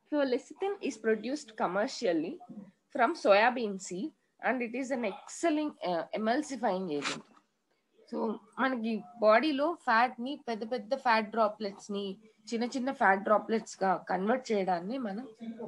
so lecithin is produced commercially from soybean seed and it is an excellent emulsifying agent so మనకి బాడీలో fat ని పెద్ద పెద్ద fat droplets ని చిన్న చిన్న ఫ్యాట్ డ్రాప్లెట్స్ గా కన్వర్ట్ చేయడాన్ని మనం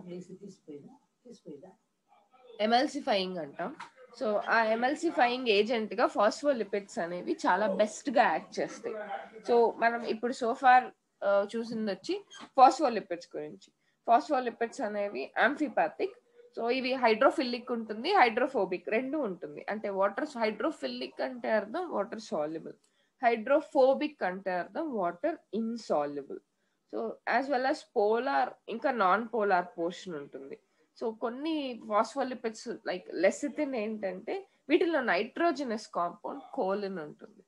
ఎమల్సిఫైయింగ్ అంటాం సో ఆ ఎమల్సిఫైయింగ్ ఏజెంట్ గా ఫాస్ఫోలిపిడ్స్ అనేవి చాలా బెస్ట్ గా యాక్ట్ చేస్తాయి సో మనం ఇప్పుడు సోఫార్ చూసింది వచ్చి ఫాస్ఫోలిపిడ్స్ గురించి ఫాస్ఫోలిపిడ్స్ అనేవి ఆంఫిపాథిక్ సో ఇవి హైడ్రోఫిల్లిక్ ఉంటుంది హైడ్రోఫోబిక్ రెండు ఉంటుంది అంటే వాటర్ హైడ్రోఫిల్లిక్ అంటే అర్థం వాటర్ సాల్యుబుల్ హైడ్రోఫోబిక్ అంటే అర్థం water insoluble so as well as polar ఇంకా నాన్ పోలార్ పోర్షన్ ఉంటుంది సో కొన్ని ఫాస్ఫోలిపిడ్స్ లైక్ లెసిథిన్ ఏంటంటే వీటిలో నైట్రోజనస్ కాంపౌండ్ కోలిన్ ఉంటుంది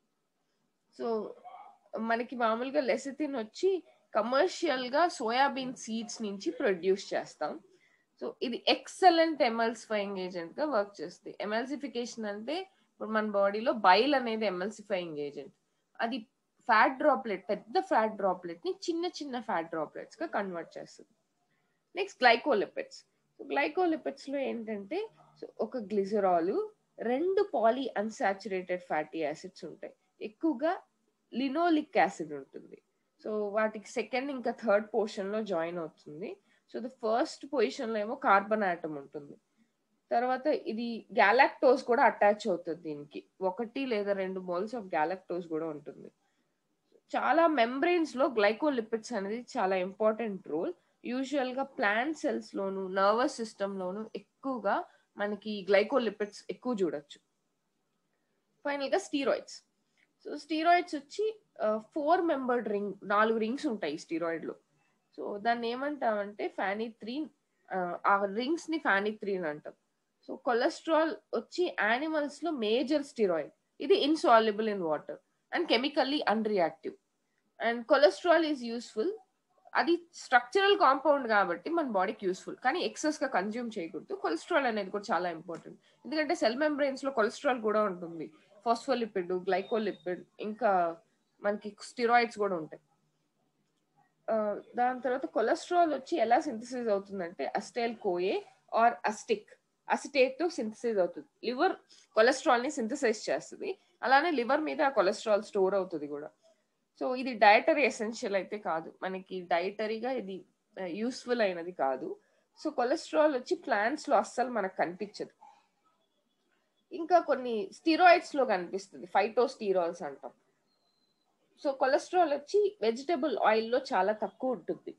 సో మనకి మామూలుగా లెసిథిన్ వచ్చి కమర్షియల్ గా సోయాబీన్ సీడ్స్ నుంచి ప్రొడ్యూస్ చేస్తాం సో ఇది ఎక్సలెంట్ ఎమల్సిఫైయింగ్ ఏజెంట్ గా వర్క్ చేస్తుంది ఎమల్సిఫికేషన్ అంటే ఇప్పుడు మన బాడీలో బైల్ అనేది ఎమల్సిఫైయింగ్ ఏజెంట్ అది ఫ్యాట్ డ్రాప్లెట్ పెద్ద ఫ్యాట్ డ్రాప్లెట్ ని చిన్న చిన్న ఫ్యాట్ డ్రాప్లెట్స్ గా కన్వర్ట్ చేస్తుంది నెక్స్ట్ గ్లైకోలిపిడ్స్ గ్లైకోలిపిడ్స్ లో ఏంటంటే ఒక గ్లిజరాలు రెండు పాలీ అన్సాచురేటెడ్ ఫ్యాటీ యాసిడ్స్ ఉంటాయి ఎక్కువగా లినోలిక్ యాసిడ్ ఉంటుంది సో వాటికి సెకండ్ ఇంకా థర్డ్ పోర్షన్ లో జాయిన్ అవుతుంది సో ద ఫస్ట్ పొజిషన్ లో ఏమో కార్బన్ ఆటమ్ ఉంటుంది తర్వాత ఇది గ్యాలాక్టోస్ కూడా అటాచ్ అవుతుంది దీనికి ఒకటి లేదా రెండు మోల్స్ ఆఫ్ గ్యాలాక్టోస్ కూడా ఉంటుంది చాలా మెంబ్రెయిన్స్ లో గ్లైకోలిపిడ్స్ అనేది చాలా ఇంపార్టెంట్ రోల్ యూజువల్ గా ప్లాంట్ సెల్స్ లోను నర్వస్ సిస్టమ్ లోను ఎక్కువగా మనకి గ్లైకోలిపిడ్స్ ఎక్కువ చూడొచ్చు ఫైనల్ గా స్టీరాయిడ్స్ సో స్టీరాయిడ్స్ వచ్చి ఫోర్ మెంబర్డ్ రింగ్ నాలుగు రింగ్స్ ఉంటాయి స్టీరాయిడ్ లో సో దాన్ని ఏమంటామంటే ఫ్యానిత్రీన్ ఆ రింగ్స్ ని ఫ్యానిత్రీన్ అంటాం సో కొలెస్ట్రాల్ వచ్చి యానిమల్స్ లో మేజర్ స్టీరాయిడ్ ఇది insoluble in water and chemically unreactive and cholesterol is useful అది స్ట్రక్చరల్ కాంపౌండ్ కాబట్టి మన బాడీకి యూస్ఫుల్ కానీ ఎక్సెస్ గా కన్జ్యూమ్ చేయకూడదు కొలెస్ట్రాల్ అనేది కూడా చాలా ఇంపార్టెంట్ ఎందుకంటే సెల్ మెంబ్రెయిన్స్ లో కొలెస్ట్రాల్ కూడా ఉంటుంది ఫాస్ఫోలిపిడ్ గ్లైకోలిపిడ్ ఇంకా మనకి స్టిరాయిడ్స్ కూడా ఉంటాయి దాని తర్వాత కొలెస్ట్రాల్ వచ్చి ఎలా సింథసిస్ అవుతుందంటే acetyl CoA or acetic acetate తో సింథసిస్ అవుతుంది లివర్ కొలెస్ట్రాల్ ని సింథసైజ్ చేస్తుంది అలానే లివర్ మీద ఆ కొలెస్ట్రాల్ స్టోర్ అవుతుంది కూడా సో ఇది డయటరీ ఎసెన్షియల్ అయితే కాదు మనకి డయటరీగా ఇది యూస్ఫుల్ అయినది కాదు సో కొలెస్ట్రాల్ వచ్చి ప్లాంట్స్ లో అస్సలు మనకు కనిపించదు ఇంకా కొన్ని స్టీరాయిడ్స్ లో కనిపిస్తుంది ఫైటో స్టీరాయిడ్స్ అంటాం సో కొలెస్ట్రాల్ వచ్చి వెజిటబుల్ ఆయిల్ లో చాలా తక్కువ ఉంటుంది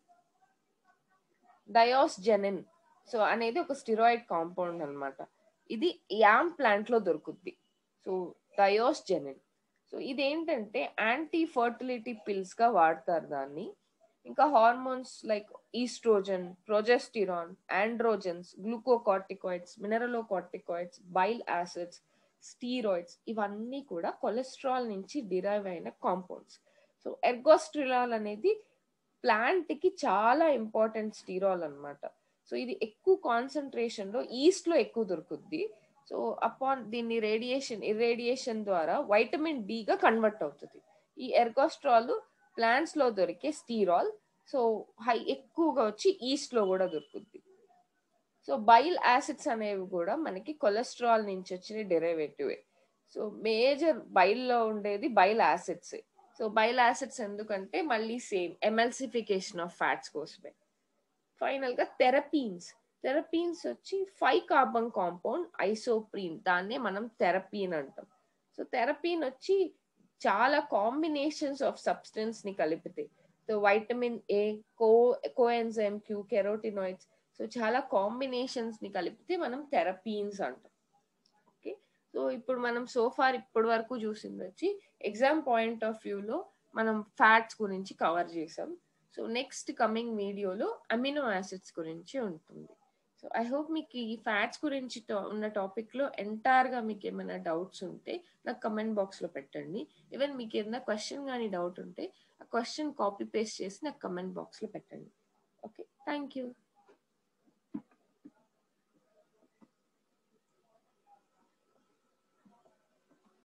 డయాస్ జెనిన్ సో అనేది ఒక స్టిరాయిడ్ కాంపౌండ్ అనమాట ఇది యామ్ ప్లాంట్ లో దొరుకుద్ది సో డయోస్ జెనిన్ సో ఇదేంటంటే యాంటీ ఫర్టిలిటీ పిల్స్ గా వాడతారు దాన్ని ఇంకా hormones like estrogen progesterone androgens glucocorticoids mineralocorticoids bile acids steroids ఇవన్నీ కూడా కొలెస్ట్రాల్ నుంచి డిరైవ్ అయిన కాంపౌండ్స్ సో ఎర్గోస్ట్రిలాల్ అనేది ప్లాంట్ కి చాలా ఇంపార్టెంట్ స్టీరాల్ అనమాట సో ఇది ఎక్కువ కాన్సన్ట్రేషన్ లో ఈస్ట్ లో ఎక్కువ దొరుకుద్ది సో అపాన్ దీన్ని రేడియేషన్ ఇర్రేడియేషన్ ద్వారా వైటమిన్ డి గా కన్వర్ట్ అవుతుంది ఈ ఎర్గోస్ట్రాల్ ప్లాంట్స్ లో దొరికే స్టీరాల్ సో హై ఎక్కువగా వచ్చి ఈస్ట్ లో కూడా దొరుకుద్ది సో బైల్ యాసిడ్స్ అనేవి కూడా మనకి కొలెస్ట్రాల్ నుంచి వచ్చిన డెరివేటివ్ సో మేజర్ బైల్ లో ఉండేది bile acids so bile acids ఎందుకంటే మళ్ళీ సేమ్ ఎమల్సిఫికేషన్ ఆఫ్ ఫ్యాట్స్ కోసమే ఫైనల్ గా థెరపీన్స్ థెరపీన్స్ వచ్చి ఫైవ్ కార్బన్ కాంపౌండ్ ఐసోప్రీన్ దాన్నే మనం థెరపీన్ అంటాం సో థెరపీన్ వచ్చి చాలా కాంబినేషన్స్ ఆఫ్ సబ్స్టెన్స్ ని కలిపితే so vitamin A co coenzyme Q carotenoids so చాలా కాంబినేషన్స్ ని కలిపితే మనం థెరపీన్స్ అంటాం ఓకే సో ఇప్పుడు మనం సోఫార్ ఇప్పటి వరకు చూసింది వచ్చి ఎగ్జామ్ పాయింట్ ఆఫ్ వ్యూలో మనం ఫ్యాట్స్ గురించి కవర్ చేసాం సో నెక్స్ట్ కమింగ్ వీడియోలో అమినో యాసిడ్స్ గురించి ఉంటుంది సో ఐ హోప్ మీకు ఈ ఫ్యాట్స్ గురించి ఉన్న టాపిక్లో ఎంటైర్గా మీకు ఏమైనా డౌట్స్ ఉంటే నాకు కమెంట్ బాక్స్లో పెట్టండి ఈవెన్ మీకు ఏదైనా క్వశ్చన్ కానీ డౌట్ ఉంటే ఆ క్వశ్చన్ కాపీ పేస్ట్ చేసి నాకు కమెంట్ బాక్స్లో పెట్టండి ఓకే థ్యాంక్ యూ